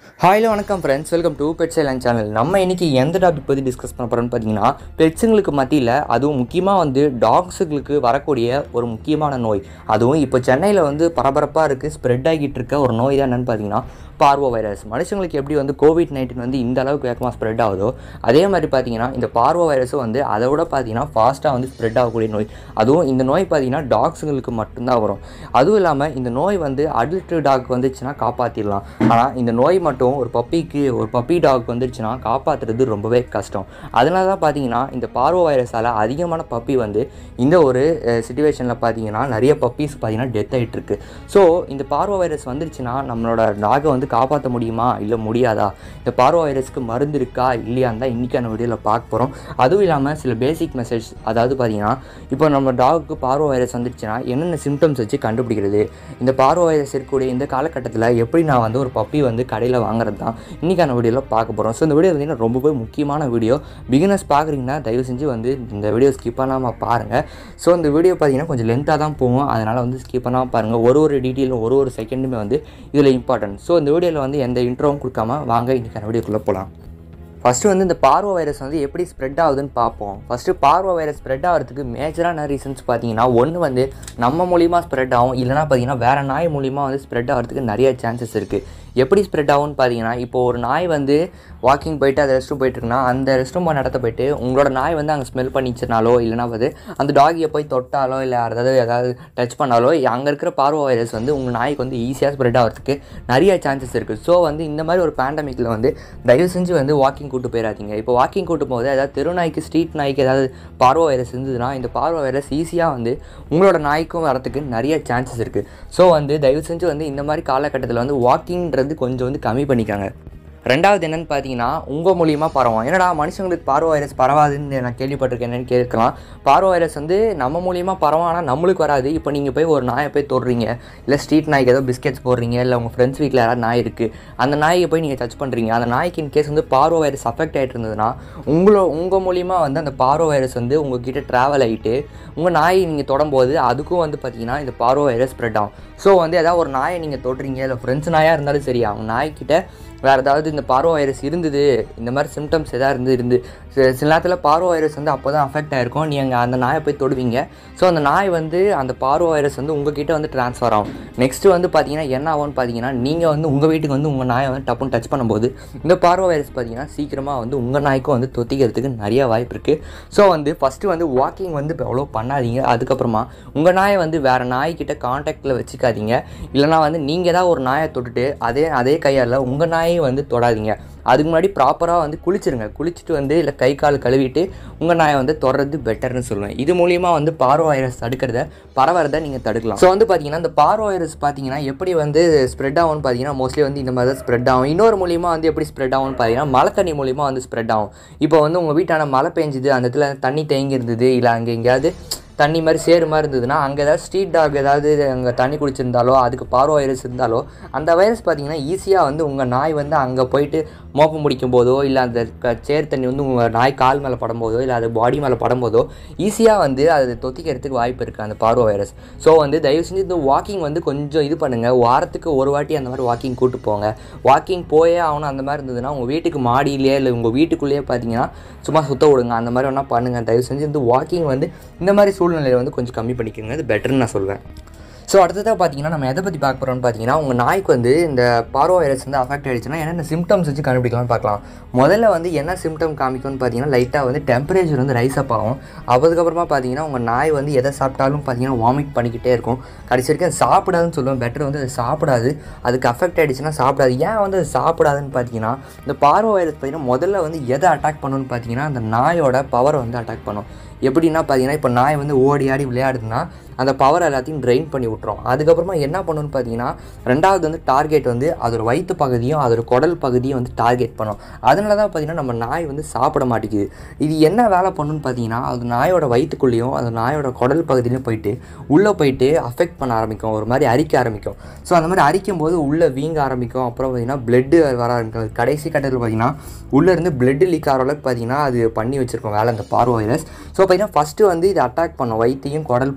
ஹாய்ல வணக்கம் friends welcome to pet சைலன் channel நம்ம இன்னைக்கு எந்த டாபிக் பற்றி டிஸ்கஸ் பண்ண போகிறோம்னு பார்த்தீங்கன்னா பெட்ஸுங்களுக்கு மத்தியில் அதுவும் முக்கியமாக வந்து டாக்ஸுங்களுக்கு வரக்கூடிய ஒரு முக்கியமான நோய் அதுவும் இப்போ சென்னையில் வந்து பரபரப்பாக இருக்குது ஸ்ப்ரெட் ஆகிட்டு இருக்க ஒரு நோய் தான் என்னென்னு பார்த்தீங்கன்னா பார்வோ வைரஸ் மனுஷங்களுக்கு எப்படி வந்து கோவிட் நைன்டீன் வந்து இந்த அளவுக்கு வேகமாக ஸ்ப்ரெட் ஆகுதோ அதே மாதிரி பார்த்தீங்கன்னா இந்த பார்வோ வைரஸும் வந்து அதை விட பார்த்தீங்கன்னா ஃபாஸ்ட்டாக வந்து ஸ்ப்ரெட் ஆகக்கூடிய நோய் அதுவும் இந்த நோய் பார்த்தீங்கன்னா டாக்ஸுங்களுக்கு மட்டும்தான் வரும் அதுவும் இல்லாமல் இந்த நோய் வந்து அடல்ட் டாக் வந்துச்சுன்னா காப்பாற்றிடலாம் ஆனால் இந்த நோய் மட்டும் ஒரு பப்பிக்கு ஒரு பப்பி டாக் வந்துருச்சுன்னா காப்பாற்றுறது ரொம்பவே கஷ்டம் அதனால தான் பார்த்தீங்கன்னா இந்த பார்வோ வைரஸால் அதிகமான பப்பி வந்து இந்த ஒரு சுச்சுவேஷனில் பார்த்தீங்கன்னா நிறைய பப்பீஸ் பார்த்தீங்கன்னா டெத் ஆகிட்டு இருக்கு ஸோ இந்த பார்வோ வைரஸ் வந்துருச்சுன்னா நம்மளோட டாகை வந்து காப்பாற்ற முடியுமா இல்லை முடியாதா இந்த பார்வோ வைரஸ்க்கு மருந்து இருக்கா இல்லையான்னு தான் இன்றைக்கான வீடியோவில் பார்க்க போகிறோம் அதுவும் இல்லாமல் சில பேசிக் மெசேஜ் அதாவது பார்த்தீங்கன்னா இப்போ நம்ம டாகுக்கு பார்வோ வைரஸ் வந்துருச்சுன்னா என்னென்ன சிம்டம்ஸ் வச்சு கண்டுபிடிக்கிறது இந்த பார்வோ வைரஸ் இருக்கக்கூடிய இந்த காலகட்டத்தில் எப்படி நான் வந்து ஒரு பப்பி வந்து கடையில் வாங்குறது தான் இன்றைக்கான வீடியோவில் பார்க்க போகிறோம் ஸோ இந்த வீடியோ பார்த்தீங்கன்னா ரொம்பவே முக்கியமான வீடியோ பிகினர்ஸ் பார்க்குறீங்கன்னா தயவு செஞ்சு வந்து இந்த வீடியோ ஸ்கிப் பண்ணாமல் பாருங்கள் ஸோ இந்த வீடியோ பார்த்தீங்கன்னா கொஞ்சம் லென்த்தாக தான் போகும் அதனால் வந்து ஸ்கிப் பண்ணாமல் பாருங்கள் ஒரு ஒரு டீட்டெயிலும் ஒரு ஒரு செகண்டுமே வந்து இதில் இம்பார்ட்டன்ட் ஸோ இந்த வீடியோவில் வந்து எந்த இன்ட்ரோவும் கொடுக்காம வாங்க இன்றைக்கான வீடியோக்குள்ளே போகலாம் ஃபஸ்ட்டு வந்து இந்த பார்வோ வைரஸ் வந்து எப்படி ஸ்ப்ரெட் ஆகுதுன்னு பார்ப்போம் ஃபஸ்ட்டு பார்வோ வைரஸ் ஸ்ப்ரெட் ஆகிறதுக்கு மேஜரான ரீசன்ஸ் பார்த்தீங்கன்னா ஒன்று வந்து நம்ம மூலிமா ஸ்ப்ரெட் ஆகும் இல்லைனா பார்த்தீங்கன்னா வேறு நாய் மூலிமா வந்து ஸ்ப்ரெட் ஆகிறதுக்கு நிறைய சான்சஸ் இருக்குது எப்படி ஸ்ப்ரெட் ஆகும்னு பார்த்தீங்கன்னா இப்போ ஒரு நாய் வந்து வாக்கிங் போயிட்டு அது ரெஸ்ட் ரூம் போயிட்டு இருக்குன்னா அந்த ரெஸ்ட் ரூம் நடத்த போயிட்டு உங்களோட நாய் வந்து அங்கே ஸ்மெல் பண்ணிச்சுனாலோ இல்லைனா வந்து அந்த டாகியை போய் தொட்டாலோ இல்லை யாராவது ஏதாவது டச் பண்ணாலோ அங்கே இருக்கிற பார்வோ வைரஸ் வந்து உங்கள் நாய்க்கு வந்து ஈஸியாக ஸ்ப்ரெட் ஆகிறதுக்கு நிறைய சான்சஸ் இருக்குது ஸோ வந்து இந்த மாதிரி ஒரு பேண்டமிக்கில் வந்து தயவு செஞ்சு வந்து வாக்கிங் கூட்டு போயிடாதீங்க இப்போ வாக்கிங் கூட்டு போகும்போது ஏதாவது தெருநாய்க்கு ஸ்ட்ரீட் நாய்க்கு ஏதாவது பார்வோ வைரஸ் இருந்ததுன்னா இந்த பார்வோ வைரஸ் ஈஸியாக வந்து உங்களோட நாய்க்கும் வரத்துக்கு நிறைய சான்சஸ் இருக்குது ஸோ வந்து தயவு செஞ்சு வந்து இந்த மாதிரி காலகட்டத்தில் வந்து வாக்கிங்ன்றது கொஞ்சம் வந்து கம்மி பண்ணிக்காங்க ரெண்டாவது என்னென்னு பார்த்தீங்கன்னா உங்கள் மூலியமாக பரவும் என்னடா மனுஷங்களுக்கு பார்வோ வைரஸ் பரவாதுன்னு நான் கேள்விப்பட்டிருக்கேன் என்னன்னு கேட்கலாம் பார்வோ வைரஸ் வந்து நம்ம மூலியமாக பரவும் ஆனால் நம்மளுக்கு வராது இப்போ நீங்கள் போய் ஒரு நாயை போய் தொடுறீங்க இல்லை ஸ்ட்ரீட் நாய்க்கு ஏதோ பிஸ்கெட்ஸ் போடுறீங்க இல்லை உங்கள் ஃப்ரெண்ட்ஸ் வீட்டில் யாராவது நாய் இருக்குது அந்த நாயை போய் நீங்கள் டச் பண்ணுறீங்க அந்த நாய்க்கு இன் கேஸ் வந்து பார்வோ வைரஸ் அஃபெக்ட் ஆகிட்டு இருந்ததுன்னா உங்களோ உங்கள் மூலியமாக வந்து அந்த பார்வோ வைரஸ் வந்து உங்ககிட்ட ட்ராவல் ஆகிட்டு உங்கள் நாயை நீங்கள் தொடும்போது அதுக்கும் வந்து பார்த்தீங்கன்னா இந்த பார்வோ வைரஸ் ஸ்ப்ரெட் ஆகும் ஸோ வந்து ஏதாவது ஒரு நாயை நீங்கள் தொடுறீங்க இல்லை ஃப்ரெண்ட்ஸ் நாயாக இருந்தாலும் சரி அவங்க நாய்க்கிட்ட வேறு ஏதாவது இந்த பார்வோ வைரஸ் இருந்தது இந்த மாதிரி சிம்டம்ஸ் எதாவது இருந்து இருந்து சி- சில நேரத்தில் பார்வோ வைரஸ் வந்து அப்போ தான் அஃபெக்ட் ஆகிருக்கும் நீங்கள் அந்த நாயை போய் தொடுவீங்க ஸோ அந்த நாய் வந்து அந்த பார்வோ வைரஸ் வந்து உங்ககிட்ட வந்து ட்ரான்ஸ்ஃபர் ஆகும் நெக்ஸ்ட்டு வந்து பார்த்தீங்கன்னா என்ன ஆகும்னு பார்த்தீங்கன்னா நீங்கள் வந்து உங்கள் வீட்டுக்கு வந்து உங்கள் நாயை வந்து டப்புன்னு டச் பண்ணும்போது இந்த பார்வோ வைரஸ் பார்த்தீங்கன்னா சீக்கிரமாக வந்து உங்கள் நாய்க்கும் வந்து தொத்திக்கிறதுக்கு நிறைய வாய்ப்பு இருக்குது ஸோ வந்து ஃபஸ்ட்டு வந்து வாக்கிங் வந்து இப்போ அவ்வளோ பண்ணாதீங்க அதுக்கப்புறமா உங்கள் நாயை வந்து வேறு நாய்க்கிட்ட காண்டாக்டில் வச்சுக்காதீங்க இல்லைனா வந்து நீங்கள் ஏதாவது ஒரு நாயை தொட்டுட்டு அதே அதே கையால் உங்கள் நாயை வந்து தொடாதீங்க அதுக்கு முன்னாடி ப்ராப்பராக வந்து குளிச்சிருங்க குளிச்சுட்டு வந்து இல்லை கை கால் கழுவிட்டு உங்கள் நாயை வந்து தொடர்றது பெட்டர்னு சொல்லுவேன் இது மூலியமாக வந்து பார்வோ வைரஸ் தடுக்கிறத பரவறதை நீங்கள் தடுக்கலாம் ஸோ வந்து பார்த்தீங்கன்னா இந்த பார்வோ வைரஸ் பார்த்தீங்கன்னா எப்படி வந்து ஸ்ப்ரெட் ஆகும்னு பார்த்தீங்கன்னா மோஸ்ட்லி வந்து இந்த மாதிரி தான் ஸ்ப்ரெட் ஆகும் இன்னொரு மூலியமாக வந்து எப்படி ஸ்ப்ரெட் ஆகும்னு பார்த்தீங்கன்னா மழை தண்ணி மூலியமாக வந்து ஸ்ப்ரெட் ஆகும் இப்போ வந்து உங்கள் வீட்டான மழை பெஞ்சுது அந்த இடத்துல தண்ணி தேங்கி இருந்தது இல்லை அங்கே எங்கேயாவது தண்ணி மாதிரி சேறு மாதிரி இருந்ததுன்னா அங்கே ஏதாவது ஸ்ட்ரீட் டாக் ஏதாவது அங்கே தண்ணி குடிச்சிருந்தாலோ அதுக்கு பார்வோ வைரஸ் இருந்தாலோ அந்த வைரஸ் பார்த்தீங்கன்னா ஈஸியாக வந்து உங்கள் நாய் வந்து அங்கே போயிட்டு மோப்பம் முடிக்கும் போதோ இல்லை அந்த க- சேர் தண்ணி வந்து உங்கள் நாய் கால் மேலே படும்போதோ இல்லை அது பாடி மேலே படும்போதோ ஈஸியாக வந்து அது தொத்திக்கிறதுக்கு வாய்ப்பு இருக்குது அந்த பார்வோ வைரஸ் ஸோ வந்து தயவு செஞ்சு இந்த வாக்கிங் வந்து கொஞ்சம் இது பண்ணுங்கள் வாரத்துக்கு ஒரு வாட்டி அந்த மாதிரி வாக்கிங் கூட்டு போங்க வாக்கிங் போயே ஆகணும் அந்த மாதிரி இருந்ததுன்னா உங்கள் வீட்டுக்கு மாடியிலேயே இல்லை உங்கள் வீட்டுக்குள்ளேயே பார்த்தீங்கன்னா சும்மா சுத்த விடுங்க அந்த மாதிரி வேணால் பண்ணுங்கள் தயவு செஞ்சு இந்த வாக்கிங் வந்து இந்த மாதிரி சூழ்நிலையை வந்து கொஞ்சம் கம்மி பண்ணிக்கோங்க இது பெட்டர்னு நான் சொல்வேன் ஸோ அடுத்ததாக பார்த்தீங்கன்னா நம்ம எதை பற்றி பார்க்க போகிறோம்னு பார்த்தீங்கன்னா உங்கள் நாய்க்கு வந்து இந்த பார்வோ வைரஸ் வந்து அஃபெக்ட் ஆயிடுச்சுன்னா என்னென்ன சிம்டம்ஸ் வச்சு கண்டுபிடிக்கலாம்னு பார்க்கலாம் முதல்ல வந்து என்ன சிம்டம் காமிக்கும்னு பார்த்தீங்கன்னா லைட்டாக வந்து டெம்பரேச்சர் வந்து ரைஸ் அப் ஆகும் அதுக்கப்புறமா பார்த்தீங்கன்னா உங்கள் நாய் வந்து எதை சாப்பிட்டாலும் பார்த்தீங்கன்னா வாமிட் பண்ணிக்கிட்டே இருக்கும் கடைசி வரைக்கும் அது சாப்பிடாதுன்னு சொல்லுவேன் பெட்டர் வந்து அது சாப்பிடாது அதுக்கு அஃபெக்ட் ஆயிடுச்சுன்னா சாப்பிடாது ஏன் வந்து அது சாப்பிடாதுன்னு பார்த்தீங்கன்னா இந்த பார்வோ வைரஸ் பார்த்தீங்கன்னா முதல்ல வந்து எதை அட்டாக் பண்ணுன்னு பார்த்தீங்கன்னா அந்த நாயோட பவரை வந்து அட்டாக் பண்ணும் எப்படின்னா பார்த்தீங்கன்னா இப்போ நாய் வந்து ஓடி ஆடி விளையாடுதுன்னா அந்த பவர் எல்லாத்தையும் ட்ரெயின் பண்ணி விட்ரும் அதுக்கப்புறமா என்ன பண்ணுன்னு பார்த்தீங்கன்னா ரெண்டாவது வந்து டார்கெட் வந்து அதோட வயிற்று பகுதியும் அதோட குடல் பகுதியும் வந்து டார்கெட் பண்ணும் அதனால தான் பார்த்தீங்கன்னா நம்ம நாய் வந்து சாப்பிட மாட்டேங்குது இது என்ன வேலை பண்ணுன்னு பார்த்தீங்கன்னா அது நாயோட வயிற்றுக்குள்ளேயும் அந்த நாயோட குடல் பகுதியிலையும் போயிட்டு உள்ளே போயிட்டு அஃபெக்ட் பண்ண ஆரம்பிக்கும் ஒரு மாதிரி அரிக்க ஆரம்பிக்கும் ஸோ அந்த மாதிரி அரிக்கும் போது உள்ளே வீங்க ஆரம்பிக்கும் அப்புறம் பார்த்தீங்கன்னா பிளட்டு வர ஆரம்பிக்கும் கடைசி கட்டத்தில் பார்த்தீங்கன்னா உள்ளேருந்து பிளட் லீக் ஆகிற அளவுக்கு பார்த்தீங்கன்னா அது பண்ணி வச்சிருக்கோம் வேலை அந்த பார்வோ வைரஸ் ஸோ பார்த்தீங்கன்னா ஃபஸ்ட்டு வந்து இது அட்டாக் பண்ணும் வயிற்றையும் குடல் பகுதி அப்புறம்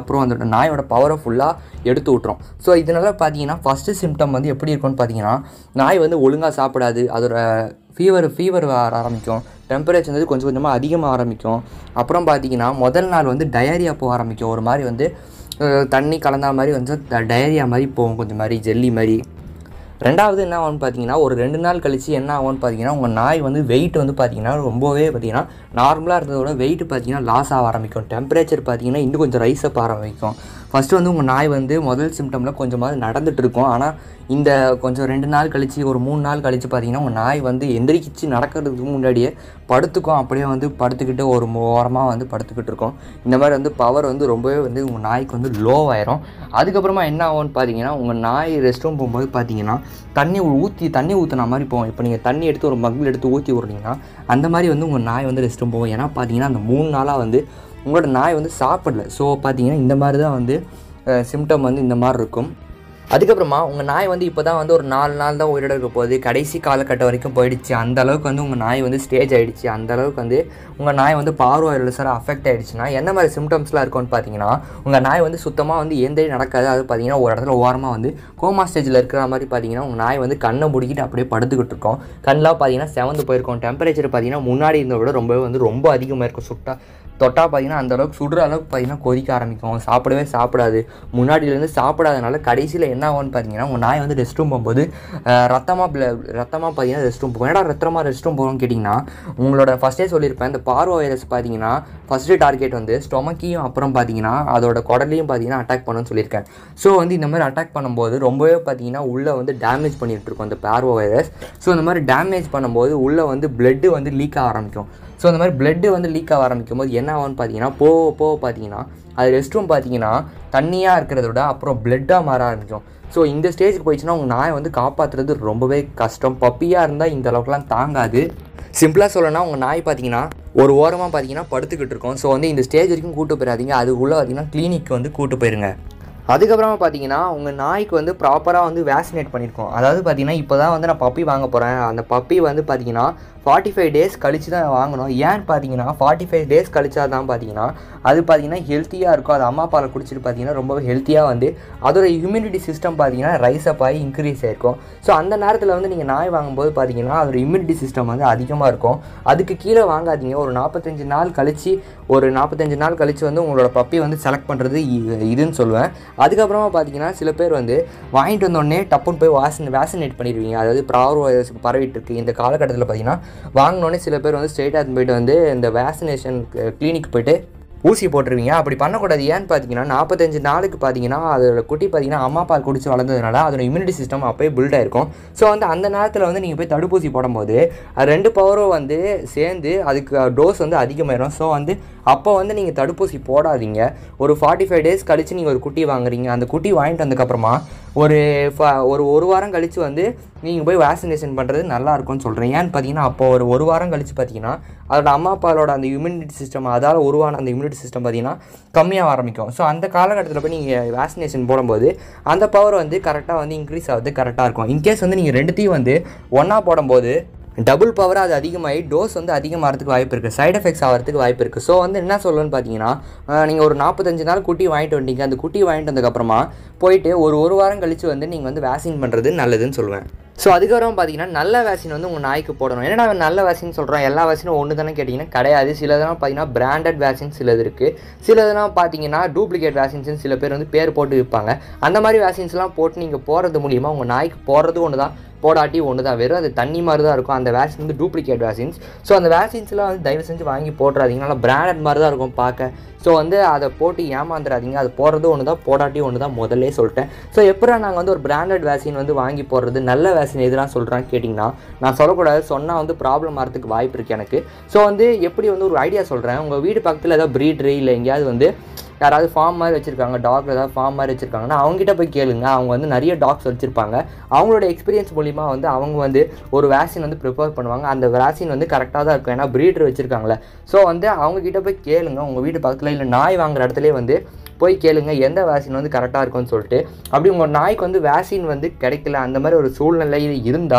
அப்புறம் அதோட நாயோட பவரை ஃபுல்லாக எடுத்து விட்ரும் ஸோ இதனால பார்த்தீங்கன்னா ஃபஸ்ட்டு சிம்டம் வந்து எப்படி இருக்கும்னு பார்த்தீங்கன்னா நாய் வந்து ஒழுங்காக சாப்பிடாது அதோட ஃபீவர் ஃபீவர் வர ஆரம்பிக்கும் டெம்பரேச்சர் வந்து கொஞ்சம் கொஞ்சமாக அதிகமாக ஆரம்பிக்கும் அப்புறம் பார்த்தீங்கன்னா முதல் நாள் வந்து டயரியா போக ஆரம்பிக்கும் ஒரு மாதிரி வந்து அஹ், தண்ணி கலந்தா மாதிரி வந்து டயரியா மாதிரி போகும் கொஞ்சம் மாதிரி ஜெல்லி மாதிரி ரெண்டாவது என்ன ஆகும்னு பார்த்தீங்கன்னா ஒரு ரெண்டு நாள் கழிச்சு என்ன ஆகும்னு பார்த்தீங்கன்னா உங்கள் நாய் வந்து வெயிட் வந்து பார்த்தீங்கன்னா ரொம்பவே பார்த்தீங்கன்னா நார்மலாக இருந்ததோட வெயிட் பார்த்தீங்கன்னா லாஸ் ஆக ஆரம்பிக்கும் டெம்பரேச்சர் பார்த்தீங்கன்னா இன்னும் கொஞ்சம் ரைஸ் அப் ஆரம்பிக்கும் ஃபஸ்ட்டு வந்து உங்கள் நாய் வந்து முதல் சிம்டமில் கொஞ்சமாவது நடந்துட்டு இருக்கும் ஆனால் இந்த கொஞ்சம் ரெண்டு நாள் கழிச்சு ஒரு மூணு நாள் கழிச்சு பார்த்தீங்கன்னா உங்கள் நாய் வந்து எந்திரிக்கிச்சு நடக்கிறதுக்கு முன்னாடியே படுத்துக்கும் அப்படியே வந்து படுத்துக்கிட்டு ஒரு ஓரமாக வந்து படுத்துக்கிட்டு இருக்கும் இந்த மாதிரி வந்து பவர் வந்து ரொம்பவே வந்து உங்கள் நாய்க்கு வந்து லோ ஆயிரும் அதுக்கப்புறமா என்ன ஆகும்னு பார்த்தீங்கன்னா உங்கள் நாய் ரெஸ்ட் ரூம் போகும்போது பார்த்தீங்கன்னா தண்ணி ஊற்றி தண்ணி ஊற்றின மாதிரி போகும் இப்போ நீங்கள் தண்ணி எடுத்து ஒரு மக்கில் எடுத்து ஊற்றி விட்றீங்கன்னா அந்த மாதிரி வந்து உங்கள் நாய் வந்து ரெஸ்ட் ரூம் போகும் ஏன்னா பார்த்தீங்கன்னா அந்த மூணு நாளாக வந்து உங்களோட நாய் வந்து சாப்பிடல ஸோ பார்த்தீங்கன்னா இந்த மாதிரி தான் வந்து சிம்டம் வந்து இந்த மாதிரி இருக்கும் அதுக்கப்புறமா உங்கள் நாய் வந்து இப்போ தான் வந்து ஒரு நாலு நாள் தான் உயிரோட இருக்க போகுது கடைசி காலகட்டம் வரைக்கும் போயிடுச்சு அந்த அளவுக்கு வந்து உங்கள் நாய் வந்து ஸ்டேஜ் ஆயிடுச்சு அந்த அளவுக்கு வந்து உங்கள் நாய் வந்து பார்வையில் சார் அஃபெக்ட் ஆயிடுச்சுன்னா என்ன மாதிரி சிம்டம்ஸ்லாம் இருக்கும்னு பார்த்தீங்கன்னா உங்கள் நாய் வந்து சுத்தமாக வந்து எந்தே நடக்காது அது பார்த்தீங்கன்னா ஒரு இடத்துல ஓரமாக வந்து கோமா ஸ்டேஜில் இருக்கிற மாதிரி பார்த்தீங்கன்னா உங்கள் நாய் வந்து கண்ணை முடிக்கிட்டு அப்படியே படுத்துக்கிட்டு இருக்கும் கண்ணெலாம் பார்த்தீங்கன்னா செவந்து போயிருக்கும் டெம்பரேச்சர் பார்த்தீங்கன்னா முன்னாடி இருந்ததை விட ரொம்பவே வந்து ரொம்ப அதிகமாக இருக்கும் சுட்டா தொட்டா பார்த்தீங்கன்னா அந்த அளவுக்கு சுடுற அளவுக்கு பார்த்தீங்கன்னா கொதிக்க ஆரம்பிக்கும் சாப்பிடவே சாப்பிடாது முன்னாடியிலேருந்து சாப்பிடாதனால கடைசியில் என்ன ஆகும்னு பார்த்தீங்கன்னா உங்கள் நாய் வந்து ரெஸ்ட் ரூம் போகும்போது அஹ், ரத்தமா ப்ள ரத்தமாக பார்த்தீங்கன்னா ரெஸ்ட் ரூம் போகும் ஏன்னா ரத்தமாக ரெஸ்ட் ரூம் போகும்னு கேட்டிங்கன்னா உங்களோட ஃபஸ்ட்டே சொல்லியிருப்பேன் இந்த பார்வோ வைரஸ் பார்த்தீங்கன்னா ஃபஸ்ட்டு டார்கெட் வந்து ஸ்டொமக்கையும் அப்புறம் பார்த்தீங்கன்னா அதோட குடலையும் பார்த்தீங்கன்னா அட்டாக் பண்ணுன்னு சொல்லியிருக்கேன் ஸோ வந்து இந்த மாதிரி அட்டாக் பண்ணும்போது ரொம்பவே பார்த்தீங்கன்னா உள்ளே வந்து டேமேஜ் பண்ணிட்டு இருக்கும் அந்த பார்வோ வைரஸ் ஸோ இந்த மாதிரி டேமேஜ் பண்ணும்போது உள்ளே வந்து பிளட்டு வந்து லீக் ஆக ஆரம்பிக்கும் ஸோ இந்த மாதிரி பிளட்டு வந்து லீக் ஆக ஆரம்பிக்கும் போது என்ன ஆகும்னு பார்த்தீங்கன்னா போக போக பார்த்தீங்கன்னா அது ரெஸ்ட் ரூம் பார்த்தீங்கன்னா தண்ணியாக இருக்கிறத விட அப்புறம் பிளட்டாக மாற ஆரம்பிக்கும் ஸோ இந்த ஸ்டேஜுக்கு போயிடுச்சுன்னா உங்கள் நாயை வந்து காப்பாற்றுறது ரொம்பவே கஷ்டம் பப்பியாக இருந்தால் இந்த அளவுக்குலாம் தாங்காது சிம்பிளாக சொல்லணும்னா உங்கள் நாய் பார்த்தீங்கன்னா ஒரு ஓரமாக பார்த்தீங்கன்னா படுத்துக்கிட்டு இருக்கும் ஸோ வந்து இந்த ஸ்டேஜ் வரைக்கும் கூட்டு போயிடாதீங்க அதுக்குள்ளே பார்த்தீங்கன்னா கிளினிக் வந்து கூட்டு போயிருங்க அதுக்கப்புறமா பார்த்தீங்கன்னா உங்கள் நாய்க்கு வந்து ப்ராப்பராக வந்து வேக்சினேட் பண்ணியிருக்கோம் அதாவது பார்த்தீங்கன்னா இப்போ தான் வந்து நான் பப்பி வாங்க போகிறேன் அந்த பப்பி வந்து பார்த்தீங்கன்னா ஃபார்ட்டி ஃபைவ் டேஸ் கழிச்சு தான் வாங்கணும் ஏன்னு பார்த்தீங்கன்னா ஃபார்ட்டி ஃபைவ் டேஸ் கழிச்சா தான் பார்த்தீங்கன்னா அது பார்த்தீங்கன்னா ஹெல்த்தியாக இருக்கும் அது அம்மா பாலை குடிச்சிட்டு பார்த்தீங்கன்னா ரொம்பவே ஹெல்த்தியாக வந்து அதோட இம்யூனிட்டி சிஸ்டம் பார்த்தீங்கன்னா ரைஸ் அப் ஆகி இன்க்ரீஸ் ஆயிருக்கும் ஸோ அந்த நேரத்தில் வந்து நீங்கள் நாய் வாங்கும்போது பார்த்தீங்கன்னா அதோட இம்யூனிட்டி சிஸ்டம் வந்து அதிகமாக இருக்கும் அதுக்கு கீழே வாங்காதீங்க ஒரு நாற்பத்தஞ்சு நாள் கழிச்சு ஒரு நாற்பத்தஞ்சு நாள் கழிச்சு வந்து உங்களோட பப்பி வந்து செலக்ட் பண்ணுறது இ- இதுன்னு சொல்லுவேன் அதுக்கப்புறமா பார்த்தீங்கன்னா சில பேர் வந்து வாங்கிட்டு வந்தோடனே டப்புன்னு போய் வாசின் வேக்சினேட் பண்ணிடுவீங்க அதாவது ப்ராவ் வைரஸ் பரவிட்டு இருக்கு இந்த காலகட்டத்தில் பார்த்தீங்கன்னா வாங்கினோடனே சில பேர் வந்து ஸ்ட்ரெயிட்டாக போயிட்டு வந்து இந்த வேக்சினேஷன் கிளினிக் போயிட்டு ஊசி போட்டுருவீங்க அப்படி பண்ணக்கூடாது ஏன்னு பார்த்தீங்கன்னா நாற்பத்தஞ்சு நாளுக்கு பார்த்தீங்கன்னா அதோட குட்டி பார்த்தீங்கன்னா அம்மா பால் குடிச்சு வளர்ந்ததுனால அதோட இம்யூனிட்டி சிஸ்டம் அப்போயே பில்ட் ஆயிருக்கும் ஸோ வந்து அந்த நேரத்தில் வந்து நீங்கள் போய் தடுப்பூசி போடும்போது அது ரெண்டு பவரும் வந்து சேர்ந்து அதுக்கு டோஸ் வந்து அதிகமாயிரும் ஸோ வந்து அப்போ வந்து நீங்கள் தடுப்பூசி போடாதீங்க ஒரு ஃபார்ட்டி ஃபைவ் டேஸ் கழித்து நீங்கள் ஒரு குட்டி வாங்குறீங்க அந்த குட்டி வாங்கிட்டு வந்ததுக்கப்புறமா ஒரு ஃப- ஒரு ஒரு வாரம் கழித்து வந்து நீங்கள் போய் வேக்சினேஷன் பண்ணுறது நல்லா இருக்கும்னு சொல்கிறேன் ஏன்னு பார்த்தீங்கன்னா அப்போ ஒரு ஒரு வாரம் கழித்து பார்த்தீங்கன்னா அதோட அம்மா அப்பாவோட அந்த இம்யூனிட்டி சிஸ்டம் அதால் உருவான அந்த இம்யூனிட்டி சிஸ்டம் பார்த்தீங்கன்னா கம்மியாக ஆரம்பிக்கும் ஸோ அந்த காலகட்டத்தில் போய் நீங்கள் வேக்சினேஷன் போடும்போது அந்த பவர் வந்து கரெக்டாக வந்து இன்க்ரீஸ் ஆகுது கரெக்டாக இருக்கும் இன்கேஸ் வந்து நீங்கள் ரெண்டுத்தையும் வந்து ஒன்றா போடும்போது டபுள் பவர் அது அதிகமாகி டோஸ் வந்து அதிகமாகிறதுக்கு வாய்ப்பு இருக்குது சைடு எஃபெக்ட்ஸ் ஆகிறதுக்கு வாய்ப்பு இருக்குது ஸோ வந்து என்ன சொல்லணும்னு பார்த்தீங்கன்னா நீங்கள் ஒரு நாற்பத்தஞ்சு நாள் குட்டி வாங்கிட்டு வந்துட்டீங்க அந்த குட்டி வாங்கிட்டு வந்ததுக்கப்புறமா போயிட்டு ஒரு ஒரு வாரம் கழித்து வந்து நீங்கள் வந்து வேக்சின் பண்ணுறது நல்லதுன்னு சொல்லுவேன் ஸோ அதுக்கப்புறம் பார்த்தீங்கன்னா நல்ல வேக்சின் வந்து உங்கள் நாய்க்கு போடணும் ஏன்னா நான் நல்ல வேக்சின் சொல்கிறோம் எல்லா வேக்சினும் ஒன்று தானே கேட்டிங்கன்னா கிடையாது சிலதெல்லாம் பார்த்தீங்கன்னா பிராண்டட் வேக்சின் சிலது இருக்குது சிலதெல்லாம் பார்த்தீங்கன்னா டூப்ளிகேட் வேக்சின்ஸ் சில பேர் வந்து பேர் போட்டு விற்பாங்க அந்த மாதிரி வேக்சின்ஸ்லாம் போட்டு நீங்கள் போடுறது மூலியமாக உங்கள் நாய்க்கு போடுறது ஒன்று தான் போடாட்டி ஒன்று தான் வெறும் அது தண்ணி மாதிரி தான் இருக்கும் அந்த வேக்சின் வந்து டூப்ளிகேட் வேக்சின்ஸ் ஸோ அந்த வேக்சின்ஸ்லாம் வந்து தயவு செஞ்சு வாங்கி போட்டுறாதீங்க நல்லா பிராண்டட் மாதிரி தான் இருக்கும் பார்க்க ஸோ வந்து அதை போட்டு ஏமாந்துடாதீங்க அது போடுறது ஒன்று தான் போடாட்டி ஒன்று தான் முதல்லே சொல்லிட்டேன் ஸோ எப்படா நாங்கள் வந்து ஒரு பிராண்டட் வேக்சின் வந்து வாங்கி போடுறது நல்ல வேக்சின் எதுலாம் சொல்கிறான்னு கேட்டிங்கன்னா நான் சொல்லக்கூடாது சொன்னால் வந்து ப்ராப்ளம் வரதுக்கு வாய்ப்பு இருக்குது எனக்கு ஸோ வந்து எப்படி வந்து ஒரு ஐடியா சொல்கிறேன் உங்கள் வீடு பக்கத்தில் ஏதாவது ப்ரீட்ரு இல்லை எங்கேயாவது வந்து யாராவது ஃபார்ம் மாதிரி வச்சுருக்காங்க டாக் ஏதாவது ஃபார்ம் மாதிரி வச்சுருக்காங்கன்னா அவங்ககிட்ட போய் கேளுங்க அவங்க வந்து நிறைய டாக்ஸ் வச்சுருப்பாங்க அவங்களோட எக்ஸ்பீரியன்ஸ் மூலிமா வந்து அவங்க வந்து ஒரு வேக்சின் வந்து ப்ரிப்பேர் பண்ணுவாங்க அந்த வேக்சின் வந்து கரெக்டாக தான் இருக்கும் ஏன்னா ப்ரீடர் வச்சுருக்காங்களே ஸோ வந்து அவங்க கிட்ட போய் கேளுங்க உங்கள் வீட்டு பக்கத்தில் இல்லை நாய் வாங்குற இடத்துலயே வந்து போய் கேளுங்க எந்த வேக்சின் வந்து கரெக்டாக இருக்கும்னு சொல்லிட்டு அப்படி உங்கள் நாய்க்கு வந்து வேக்சின் வந்து கிடைக்கல அந்த மாதிரி ஒரு சூழ்நிலையில் இருந்தால்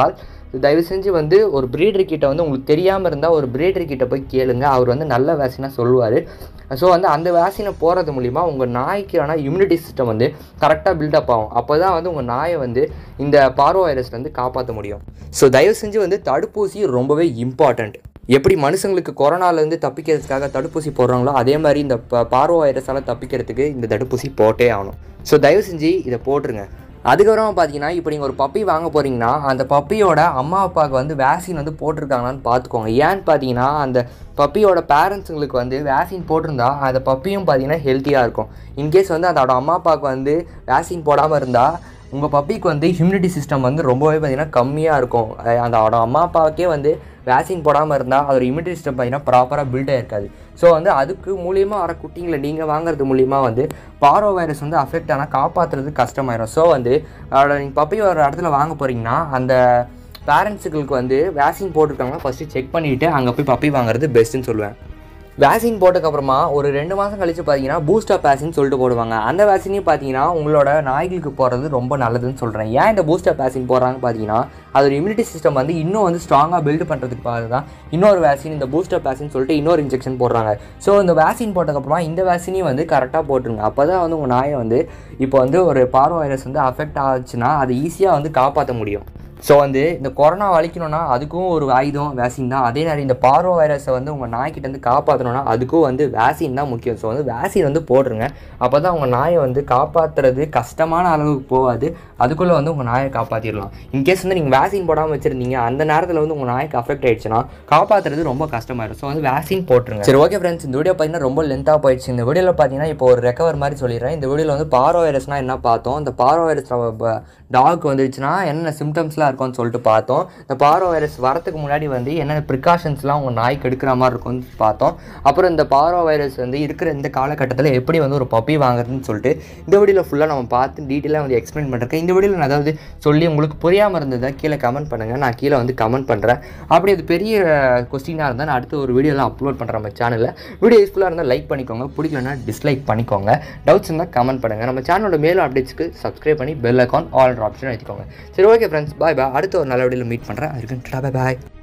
தயவு செஞ்சு வந்து ஒரு பிரீடர் கிட்ட வந்து உங்களுக்கு தெரியாமல் இருந்தால் ஒரு பிரீடர் கிட்ட போய் கேளுங்க அவர் வந்து நல்ல வேக்சினாக சொல்லுவார் ஸோ வந்து அந்த வேக்சினை போகிறது மூலிமா உங்கள் நாய்க்கான இம்யூனிட்டி சிஸ்டம் வந்து கரெக்டாக பில்டப் ஆகும் அப்போ தான் வந்து உங்கள் நாயை வந்து இந்த பார்வோ வைரஸ்லேருந்து காப்பாற்ற முடியும் ஸோ தயவு செஞ்சு வந்து தடுப்பூசி ரொம்பவே இம்பார்ட்டண்ட் எப்படி மனுஷங்களுக்கு கொரோனாலேருந்து தப்பிக்கிறதுக்காக தடுப்பூசி போடுறாங்களோ அதே மாதிரி இந்த ப பார்வோ வைரஸால் தப்பிக்கிறதுக்கு இந்த தடுப்பூசி போட்டே ஆகணும் ஸோ தயவு செஞ்சு இதை போட்டுருங்க அதுக்கப்புறமா பார்த்தீங்கன்னா இப்போ நீங்கள் ஒரு பப்பி வாங்க போகிறீங்கன்னா அந்த பப்பியோட அம்மா அப்பாவுக்கு வந்து வேக்சின் வந்து போட்டிருக்காங்களான்னு பார்த்துக்கோங்க ஏன்னு பார்த்தீங்கன்னா அந்த பப்பியோட பேரண்ட்ஸுங்களுக்கு வந்து வேக்சின் போட்டிருந்தா அந்த பப்பியும் பார்த்தீங்கன்னா ஹெல்த்தியாக இருக்கும் இன்கேஸ் வந்து அதோட அம்மா அப்பாவுக்கு வந்து வேக்சின் போடாமல் இருந்தால் உங்கள் பப்பிக்கு வந்து இம்யூனிட்டி சிஸ்டம் வந்து ரொம்பவே பார்த்தீங்கன்னா கம்மியாக இருக்கும் அஹ் அந்த அதோட அம்மா அப்பாவுக்கே வந்து வேக்சின் போடாமல் இருந்தால் அதோட இம்யூனிட்டி சிஸ்டம் பார்த்தீங்கன்னா ப்ராப்பராக பில்ட் ஆயிருக்காது ஸோ வந்து அதுக்கு மூலியமாக வர குட்டிங்களை நீங்கள் வாங்குறது மூலியமா வந்து பாரோ வைரஸ் வந்து அஃபெக்ட் ஆனால் காப்பாற்றுறது கஷ்டமாயிரும் ஸோ வந்து அதோட நீங்கள் பப்பி ஒரு இடத்துல வாங்க போகிறீங்கன்னா அந்த பேரண்ட்ஸுகளுக்கு வந்து வேக்சின் போட்டிருக்காங்கன்னா ஃபஸ்ட்டு செக் பண்ணிவிட்டு அங்கே போய் பப்பி வாங்குறது பெஸ்ட்டுன்னு சொல்லுவேன் வேக்சின் போட்டதுக்கப்புறமா ஒரு ரெண்டு மாதம் கழிச்சு பார்த்தீங்கன்னா பூஸ்டர் வேக்சின் சொல்லிட்டு போடுவாங்க அந்த வேக்சினையும் பார்த்தீங்கன்னா உங்களோட நாய்களுக்கு போடுறது ரொம்ப நல்லதுன்னு சொல்கிறேன் ஏன் இந்த பூஸ்டர் வேக்சின் போடுறாங்க பார்த்தீங்கன்னா அதோட இம்யூனிட்டி சிஸ்டம் வந்து இன்னும் வந்து ஸ்ட்ராங்காக பில்ட் பண்ணுறதுக்கு தான் இன்னொரு வேக்சின் இந்த பூஸ்டர் வேக்சின் சொல்லிட்டு இன்னொரு இன்ஜெக்ஷன் போடுறாங்க ஸோ இந்த வேக்சின் போட்டதுக்கப்புறமா இந்த வேக்சினையும் வந்து கரெக்டாக போட்டுருங்க அப்போ தான் வந்து உங்கள் நாயை வந்து இப்போ வந்து ஒரு பார்வோ வைரஸ் வந்து அஃபெக்ட் ஆச்சுன்னா அதை ஈஸியாக வந்து காப்பாற்ற முடியும் ஸோ வந்து இந்த கொரோனா வலிக்கணும்னா அதுக்கும் ஒரு ஆயுதம் வேக்சின் தான் அதே நேரம் இந்த பார்வோ வைரஸை வந்து உங்கள் நாய்க்கிட்டேருந்து காப்பாற்றணும்னா அதுக்கும் வந்து வேக்சின் தான் முக்கியம் ஸோ வந்து வேக்சின் வந்து போடுறங்க அப்போ தான் உங்கள் நாயை வந்து காப்பாற்றுறது கஷ்டமான அளவுக்கு போகாது அதுக்குள்ளே வந்து உங்கள் நாயை காப்பாற்றிடலாம் இன்கேஸ் வந்து நீங்கள் வேக்சின் போடாமல் வச்சுருந்தீங்க அந்த நேரத்தில் வந்து உங்கள் நாய்க்கு அஃபெக்ட் ஆயிடுச்சுன்னா காப்பாற்றுறது ரொம்ப கஷ்டமாயிடும் ஸோ வந்து வேக்சின் போட்டுருங்க சரி ஓகே ஃப்ரெண்ட்ஸ் இந்த வீடியோ பார்த்தீங்கன்னா ரொம்ப லென்த்தாக போயிடுச்சு இந்த வீடியோவில் பார்த்தீங்கன்னா இப்போ ஒரு ரெக்கவர் மாதிரி சொல்லிடுறேன் இந்த வீடியோவில் வந்து பாரோ வைரஸ்னால் என்ன பார்த்தோம் இந்த பாரோ வைரஸ் டாக் வந்துருச்சுன்னா என்னென்ன சிம்டம்ஸ்லாம் இருக்கும்னு சொல்லிட்டு பார்த்தோம் இந்த பாரோ வைரஸ் வரத்துக்கு முன்னாடி வந்து என்னென்ன ப்ரிகாஷன்ஸ்லாம் உங்கள் நாய்க்கு எடுக்கிற மாதிரி இருக்கும்னு பார்த்தோம் அப்புறம் இந்த பாரோ வைரஸ் வந்து இருக்கிற இந்த காலகட்டத்தில் எப்படி வந்து ஒரு பப்பி வாங்குறதுன்னு சொல்லிட்டு இந்த வீடியோவில் ஃபுல்லாக நம்ம பார்த்து டீட்டெயிலாக வந்து எக்ஸ்பிளைன் பண்ணிருக்கேன் இந்த வீடியோவில் நான் அதாவது சொல்லி உங்களுக்கு புரியாமல் இருந்ததை கீழே கமெண்ட் பண்ணுங்கள் நான் கீழே வந்து கமெண்ட் பண்ணுறேன் அப்படி அது பெரிய கொஸ்டினாக இருந்தால் நான் அடுத்து ஒரு வீடியோலாம் அப்லோட் பண்ணுறேன் நம்ம சேனலில் வீடியோ யூஸ்ஃபுல்லாக இருந்தால் லைக் பண்ணிக்கோங்க பிடிக்கலன்னா டிஸ்லைக் பண்ணிக்கோங்க டவுட்ஸ் இருந்தால் கமெண்ட் பண்ணுங்கள் நம்ம சேனலோட மேலும் அப்டேட்ஸ்க்கு சப்ஸ்கிரைப் பண்ணி பெல் அக்கௌண்ட் ஆல் ஆப்ஷன் எடுத்துக்கோங்க சரி ஓகே ஃப்ரெண்ட்ஸ் பாய் பாய் அடுத்த ஒரு நல்ல வீடியோவில் மீட் பண்ணுறேன் அதுக்கு பாய் பாய்